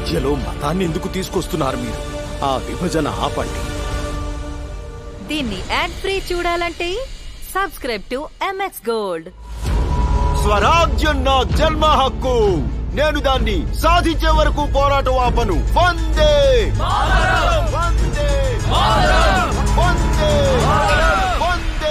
మధ్యలో మతాన్ని ఎందుకు తీసుకొస్తున్నారు మీరు ఆ విభజన ఆపండి దీన్ని యాడ్ ఫ్రీ చూడాలంటే సబ్స్క్రైబ్ టు ఎంఎక్స్ గోల్డ్ స్వరాజ్యం నా జన్మ హక్కు నేను దాన్ని సాధించే వరకు పోరాటం ఆపను వందే వందే వందే వందే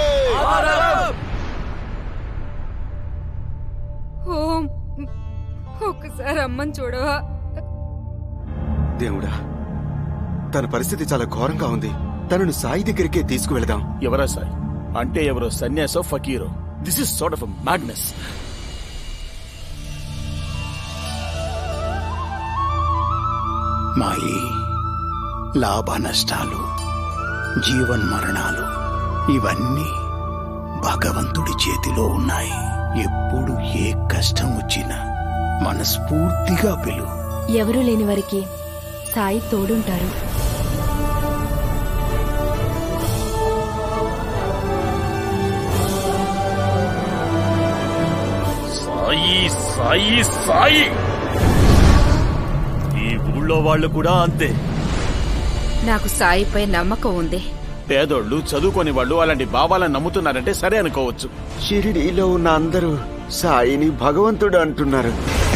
ఓం ఒక్కసారి అమ్మని చూడవా దేవుడా తన పరిస్థితి చాలా ఘోరంగా ఉంది తనను సాయి దగ్గరికే తీసుకువెళదాం ఎవరా సాయి అంటే ఎవరో సన్యాసో ఫకీరో this is sort of madness మాయి లాభ నష్టాలు జీవన్ మరణాలు ఇవన్నీ భగవంతుడి చేతిలో ఉన్నాయి ఎప్పుడు ఏ కష్టం వచ్చినా మనస్ఫూర్తిగా పిలు ఎవరూ లేని వారికి సాయి తోడుంటారు సాయి సాయి సాయి ఈ ఊళ్ళో వాళ్ళు కూడా అంతే నాకు సాయిపై నమ్మకం ఉంది పేదోళ్ళు చదువుకొని వాళ్ళు అలాంటి భావాలను నమ్ముతున్నారంటే సరే అనుకోవచ్చు షిరిడీలో ఉన్న అందరూ సాయిని భగవంతుడు అంటున్నారు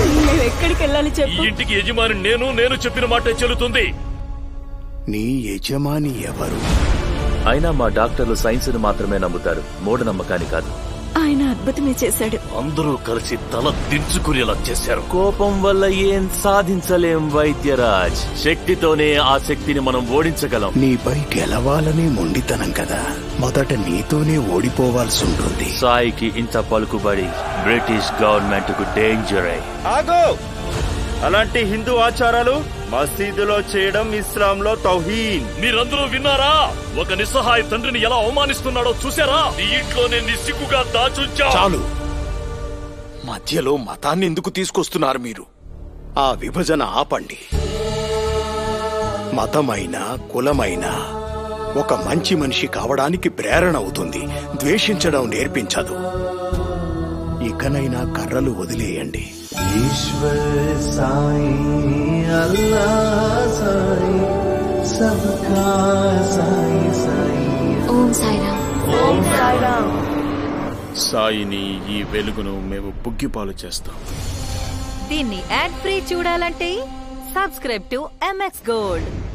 ఈ ఇంటికి యజమాని నేను నేను చెప్పిన మాట చెల్లుతుంది నీ యజమాని ఎవరు అయినా మా డాక్టర్లు సైన్స్ ని మాత్రమే నమ్ముతారు మూఢనమ్మకాన్ని కాదు ఆయన అద్భుతమే చేశాడు అందరూ కలిసి తల దించుకునేలా చేశారు కోపం వల్ల ఏం సాధించలేం వైద్యరాజ్ శక్తితోనే ఆ శక్తిని మనం ఓడించగలం నీపై గెలవాలనే మొండితనం కదా మొదట నీతోనే ఓడిపోవాల్సి ఉంటుంది సాయికి ఇంత పలుకుబడి బ్రిటిష్ గవర్నమెంట్ కు డేంజర్ అయి ఆగో అలాంటి హిందూ ఆచారాలు మసీదులో చేయడం ఇస్లాంలో తౌహీన్ మీరందరూ విన్నారా ఒక నిస్సహాయ తండ్రిని ఎలా అవమానిస్తున్నాడో చూసారా ఈ ఇంట్లోనే నిస్సిగ్గుగా దాచుంచా చాలు మధ్యలో మతాన్ని ఎందుకు తీసుకొస్తున్నారు మీరు ఆ విభజన ఆపండి మతమైనా కులమైనా ఒక మంచి మనిషి కావడానికి ప్రేరణ అవుతుంది ద్వేషించడం నేర్పించదు ఇకనైనా కర్రలు వదిలేయండి ఓం సాయిరామ్ సాయిని ఈ వెలుగును మేము బుగ్గిపాలు చేస్తాం దీన్ని యాడ్ ఫ్రీ చూడాలంటే సబ్స్క్రైబ్ టు ఎంఎక్స్ గోల్డ్